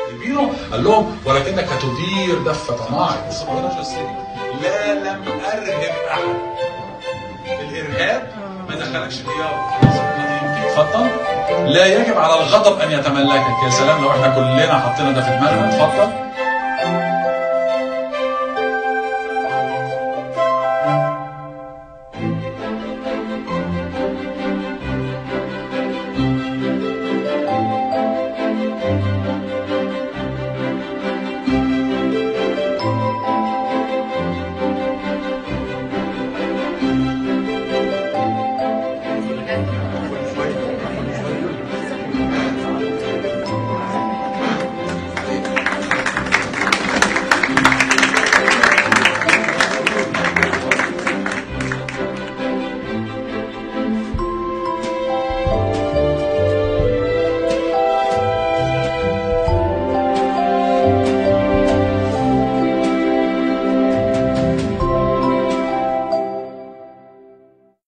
جايبينه قال لهم ولكنك تدير دفة طماعك بص بقول لا لم ارهب احد الارهاب ما دخلكش الرياضه اتفضل لا يجب على الغضب ان يتملكك يا سلام لو احنا كلنا حطينا ده في دماغنا اتفضل